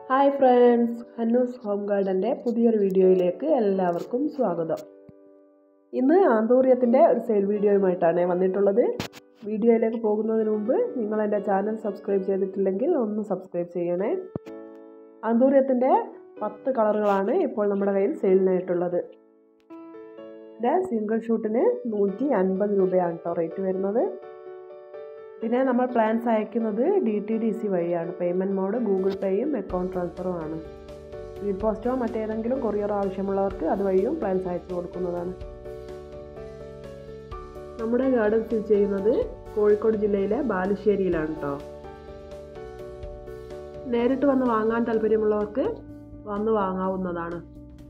hi friends Hannus home ഗാർഡൻ്റെ പുതിയൊരു വീഡിയോയിലേക്ക് എല്ലാവർക്കും സ്വാഗതം ഇന്ന് ആന്തൂര്യത്തിൻ്റെ ഒരു സെയിൽ വീഡിയോയുമായിട്ടാണ് വന്നിട്ടുള്ളത് വീഡിയോയിലേക്ക് പോകുന്നതിന് മുമ്പ് നിങ്ങൾ എൻ്റെ ചാനൽ സബ്സ്ക്രൈബ് ചെയ്തിട്ടില്ലെങ്കിൽ ഒന്ന് സബ്സ്ക്രൈബ് ചെയ്യണേ ആന്തൂര്യത്തിൻ്റെ പത്ത് കളറുകളാണ് ഇപ്പോൾ നമ്മുടെ കയ്യിൽ സെയിലിനായിട്ടുള്ളത് ഇതിൻ്റെ സിംഗിൾ ഷൂട്ടിന് നൂറ്റി അൻപത് രൂപയാണ് കേട്ടോ റേറ്റ് വരുന്നത് പിന്നെ നമ്മൾ പ്ലാൻസ് അയക്കുന്നത് ഡി ടി ഡി സി വഴിയാണ് പേയ്മെൻറ്റ് മോഡ് ഗൂഗിൾ പേയും അക്കൗണ്ട് ട്രാൻസ്ഫറും ആണ് സ്പീഡ് പോസ്റ്റോ മറ്റേതെങ്കിലും കൊറിയർ ആവശ്യമുള്ളവർക്ക് അതുവഴിയും പ്ലാൻസ് അയച്ചു കൊടുക്കുന്നതാണ് നമ്മുടെ ഗാർഡൻ സ്ഥിതി ചെയ്യുന്നത് കോഴിക്കോട് ജില്ലയിലെ ബാലുശ്ശേരിയിലാണ് കേട്ടോ നേരിട്ട് വന്ന് വാങ്ങാൻ താല്പര്യമുള്ളവർക്ക് വന്ന് വാങ്ങാവുന്നതാണ്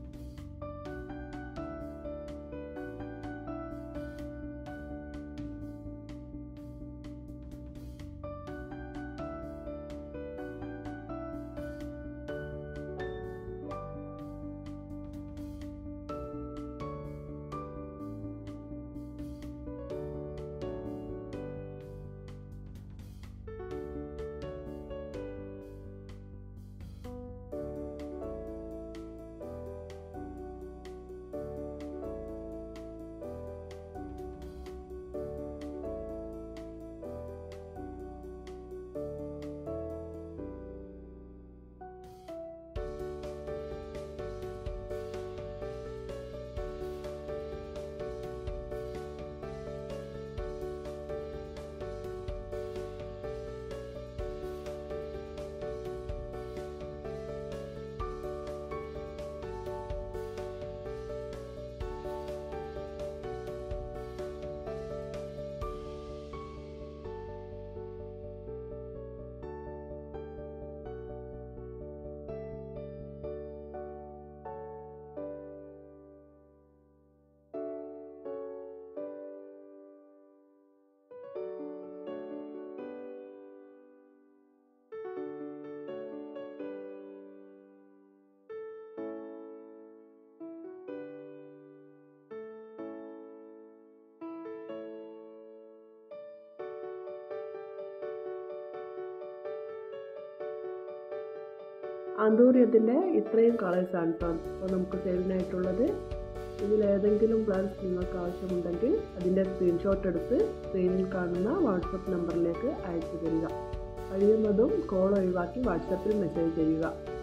ആന്തൂര്യത്തിൻ്റെ ഇത്രയും കളേഴ്സാണ് കേട്ടോ ഇപ്പോൾ നമുക്ക് സെയിലിനായിട്ടുള്ളത് ഇതിലേതെങ്കിലും പ്ലാൻസ് നിങ്ങൾക്ക് ആവശ്യമുണ്ടെങ്കിൽ അതിൻ്റെ സ്ക്രീൻഷോട്ട് എടുത്ത് സ്ക്രീനിൽ കാണുന്ന വാട്സപ്പ് നമ്പറിലേക്ക് അയച്ചു തരിക കഴിയുന്നതും കോൾ ഒഴിവാക്കി വാട്സപ്പിൽ മെസ്സേജ് ചെയ്യുക